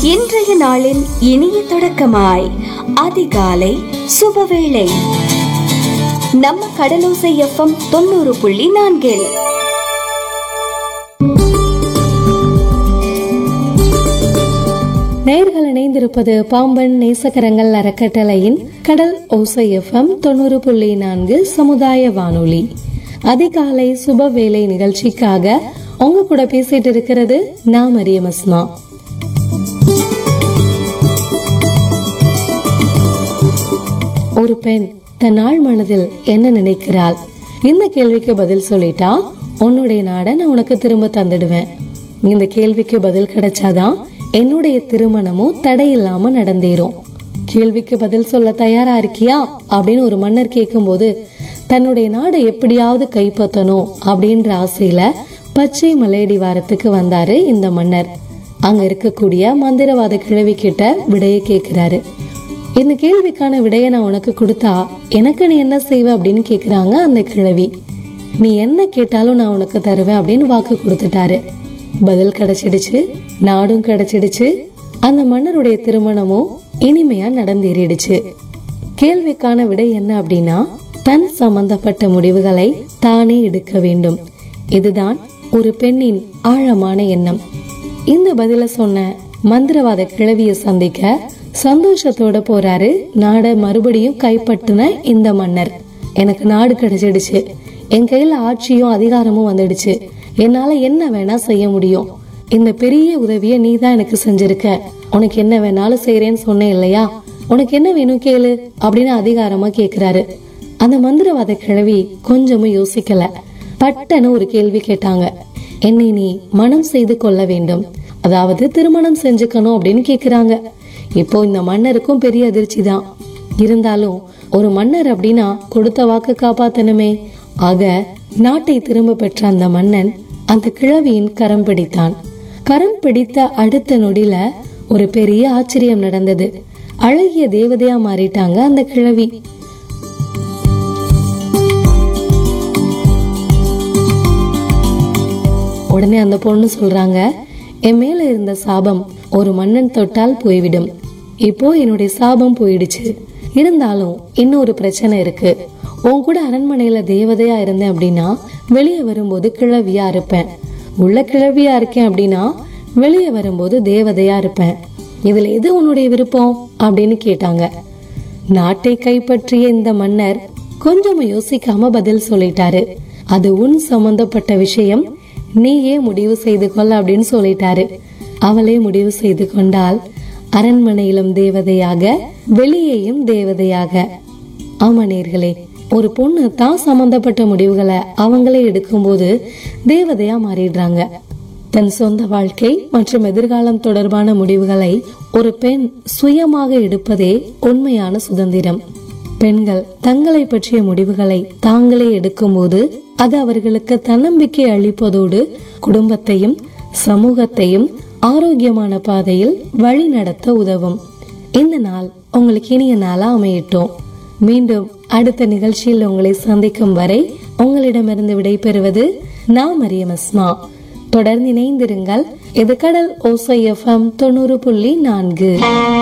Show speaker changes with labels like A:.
A: இன்றைய நாளின் இனிய தொடக்கமாய் அதிகாலை சுபவேளை நம்ம கடலோசை எஃப்எம் தொண்ணூறு புள்ளி நான்கில்
B: நேர்கள் இணைந்திருப்பது பாம்பன் நேசக்கரங்கள் அறக்கட்டளையின் கடல் ஓசை எஃப்எம் தொண்ணூறு புள்ளி நான்கு சமுதாய வானொலி அதிகாலை சுப வேலை நிகழ்ச்சிக்காக உங்க கூட பேசிட்டு இருக்கிறது நான் மரியம் அஸ்மா ஒரு பெண் தன் ஆழ் மனதில் என்ன நினைக்கிறாள் இந்த கேள்விக்கு பதில் சொல்லிட்டா உன்னுடைய நாட நான் உனக்கு திரும்ப தந்துடுவேன் இந்த கேள்விக்கு பதில் கிடைச்சாதான் என்னுடைய திருமணமும் தடையில்லாம நடந்தேறும் கேள்விக்கு பதில் சொல்ல தயாரா இருக்கியா அப்படின்னு ஒரு மன்னர் கேட்கும்போது தன்னுடைய நாடை எப்படியாவது கைப்பற்றணும் அப்படின்ற ஆசையில பச்சை மலையடி வாரத்துக்கு வந்தாரு இந்த மன்னர் அங்க இருக்கக்கூடிய மந்திரவாத கிழவி கிட்ட விடையை கேட்கிறாரு இந்த கேள்விக்கான விடையை நான் உனக்கு கொடுத்தா எனக்கு நீ என்ன செய்வ அப்படின்னு கேக்குறாங்க அந்த கிழவி நீ என்ன கேட்டாலும் நான் உனக்கு தருவேன் அப்படின்னு வாக்கு கொடுத்துட்டாரு பதில் கிடைச்சிடுச்சு நாடும் கிடைச்சிடுச்சு அந்த மன்னருடைய திருமணமும் இனிமையா நடந்தேறிடுச்சு கேள்விக்கான விடை என்ன அப்படின்னா தன் சம்பந்தப்பட்ட முடிவுகளை தானே எடுக்க வேண்டும் இதுதான் ஒரு பெண்ணின் ஆழமான எண்ணம் இந்த பதில சொன்ன மந்திரவாத கிழவிய சந்திக்க சந்தோஷத்தோட போறாரு நாட மறுபடியும் கைப்பற்றின இந்த மன்னர் எனக்கு நாடு கிடைச்சிடுச்சு என் கையில ஆட்சியும் அதிகாரமும் வந்துடுச்சு என்னால என்ன வேணா செய்ய முடியும் இந்த பெரிய உதவிய நீ தான் எனக்கு செஞ்சிருக்க உனக்கு என்ன வேணாலும் செய்யறேன்னு சொன்னேன் இல்லையா உனக்கு என்ன வேணும் கேளு அப்படின்னு அதிகாரமா கேக்குறாரு அந்த மந்திரவாத கிழவி கொஞ்சமும் யோசிக்கல பட்டன ஒரு கேள்வி கேட்டாங்க என்னை நீ மனம் செய்து கொள்ள வேண்டும் அதாவது திருமணம் செஞ்சுக்கணும் அப்படின்னு கேக்குறாங்க இப்போ இந்த மன்னருக்கும் பெரிய அதிர்ச்சி தான் இருந்தாலும் ஒரு மன்னர் அப்படின்னா கொடுத்த வாக்கு காப்பாத்தணுமே ஆக நாட்டை திரும்ப பெற்ற அந்த மன்னன் அந்த கிழவியின் கரம் பிடித்தான் கரம் பிடித்த அடுத்த நொடியில ஒரு பெரிய ஆச்சரியம் நடந்தது அழகிய தேவதையா மாறிட்டாங்க அந்த கிழவி உடனே அந்த பொண்ணு சொல்றாங்க என் மேல இருந்த சாபம் ஒரு மன்னன் தொட்டால் போய்விடும் இப்போ என்னுடைய சாபம் போயிடுச்சு இருந்தாலும் இன்னொரு பிரச்சனை இருக்கு உன் கூட அரண்மனையில தேவதையா இருந்தேன் அப்படின்னா வெளியே வரும்போது கிழவியா இருப்பேன் உள்ள கிழவியா இருக்கேன் அப்படின்னா வெளியே வரும்போது தேவதையா இருப்பேன் இதுல எது உன்னுடைய விருப்பம் அப்படின்னு கேட்டாங்க நாட்டை கைப்பற்றிய இந்த மன்னர் கொஞ்சம் யோசிக்காம பதில் சொல்லிட்டாரு அது உன் சம்பந்தப்பட்ட விஷயம் நீயே முடிவு செய்து கொள்ள அப்படின்னு சொல்லிட்டாரு அவளே முடிவு செய்து கொண்டால் அரண்மனையிலும் தேவதையாக வெளியேயும் தேவதையாக ஆமா நேர்களே ஒரு பொண்ணு தான் சம்பந்தப்பட்ட முடிவுகளை அவங்களே எடுக்கும்போது தேவதையா மாறிடுறாங்க தன் சொந்த வாழ்க்கை மற்றும் எதிர்காலம் தொடர்பான முடிவுகளை ஒரு பெண் சுயமாக எடுப்பதே உண்மையான சுதந்திரம் பெண்கள் தங்களை பற்றிய முடிவுகளை தாங்களே எடுக்கும்போது அது அவர்களுக்கு தன்னம்பிக்கை அளிப்பதோடு குடும்பத்தையும் சமூகத்தையும் ஆரோக்கியமான பாதையில் வழி நடத்த உதவும் இந்த நாள் உங்களுக்கு இனிய நாளா அமையட்டும் மீண்டும் அடுத்த நிகழ்ச்சியில் உங்களை சந்திக்கும் வரை உங்களிடமிருந்து விடைபெறுவது நான் மரியம் அஸ்மா தொடர்ந்து இணைந்திருங்கள் இது கடல் ஓசை எஃப்எம் தொண்ணூறு புள்ளி நான்கு